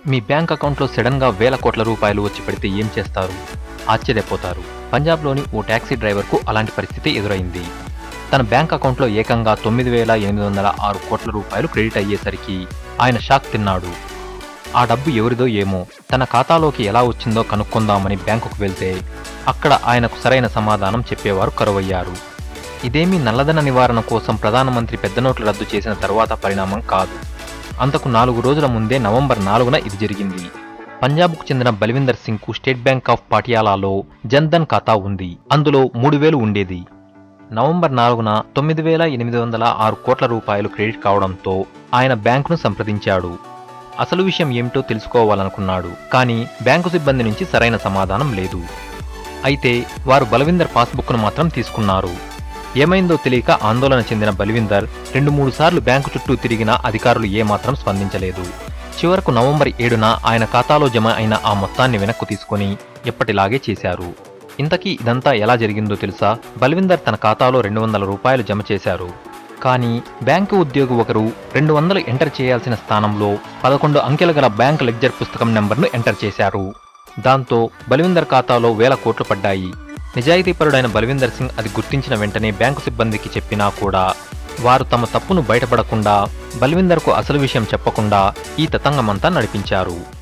మీ bank అకౌంట్లో సడన్గా వేల కోట్ల రూపాయలు వచ్చి పడితే ఏం చేస్తారు ఆశ్చర్యపోతారు పంజాబ్లోని ఓ ట్యాక్సీ డ్రైవర్కు అలాంటి పరిస్థితి ఎదురైంది తన బ్యాంక్ అకౌంట్లో ఏకంగా తొమ్మిది వేల ఎనిమిది వందల ఆరు కోట్ల రూపాయలు క్రెడిట్ అయ్యేసరికి ఆయన షాక్ తిన్నాడు ఆ డబ్బు ఎవరిదో ఏమో తన ఖాతాలోకి ఎలా వచ్చిందో కనుక్కుందామని బ్యాంకుకు వెళ్తే అక్కడ ఆయనకు సరైన సమాధానం చెప్పేవారు కరువయ్యారు ఇదేమీ నల్లధన నివారణ కోసం ప్రధానమంత్రి పెద్ద నోట్లు రద్దు చేసిన తర్వాత పరిణామం కాదు అంతకు నాలుగు రోజుల ముందే నవంబర్ నాలుగున ఇది జరిగింది పంజాబ్కు చెందిన బల్విందర్ సింగ్కు స్టేట్ బ్యాంక్ ఆఫ్ పాటియాలాలో జన్ధన్ ఖాతా ఉంది అందులో మూడు వేలు ఉండేది నవంబర్ నాలుగున తొమ్మిది వేల ఎనిమిది వందల ఆరు కోట్ల రూపాయలు క్రెడిట్ కావడంతో ఆయన బ్యాంకును సంప్రదించాడు అసలు విషయం ఏమిటో తెలుసుకోవాలనుకున్నాడు కానీ బ్యాంకు సిబ్బంది నుంచి సరైన సమాధానం లేదు అయితే వారు బలవిందర్ పాస్బుక్ను మాత్రం తీసుకున్నారు ఏమైందో తెలియక ఆందోళన చెందిన బల్విందర్ రెండు మూడు సార్లు బ్యాంకు చుట్టూ తిరిగినా అధికారులు ఏమాత్రం స్పందించలేదు చివరకు నవంబర్ ఏడున ఆయన ఖాతాలో జమ అయిన ఆ మొత్తాన్ని వెనక్కు తీసుకొని ఎప్పటిలాగే చేశారు ఇంతకీ ఇదంతా ఎలా జరిగిందో తెలుసా బల్విందర్ తన ఖాతాలో రెండు వందల రూపాయలు జమ చేశారు కానీ బ్యాంకు ఉద్యోగి ఒకరు రెండు వందలు ఎంటర్ చేయాల్సిన స్థానంలో పదకొండు అంకెల గల బ్యాంక్ లెడ్జర్ పుస్తకం నెంబర్ను ఎంటర్ చేశారు దాంతో బల్విందర్ ఖాతాలో వేల కోట్లు పడ్డాయి నిజాయితీపరుడైన బల్విందర్ సింగ్ అది గుర్తించిన వెంటనే బ్యాంకు సిబ్బందికి చెప్పినా కూడా వారు తమ తప్పును బయటపడకుండా బల్విందర్కు అసలు విషయం చెప్పకుండా ఈ తతంగమంతా నడిపించారు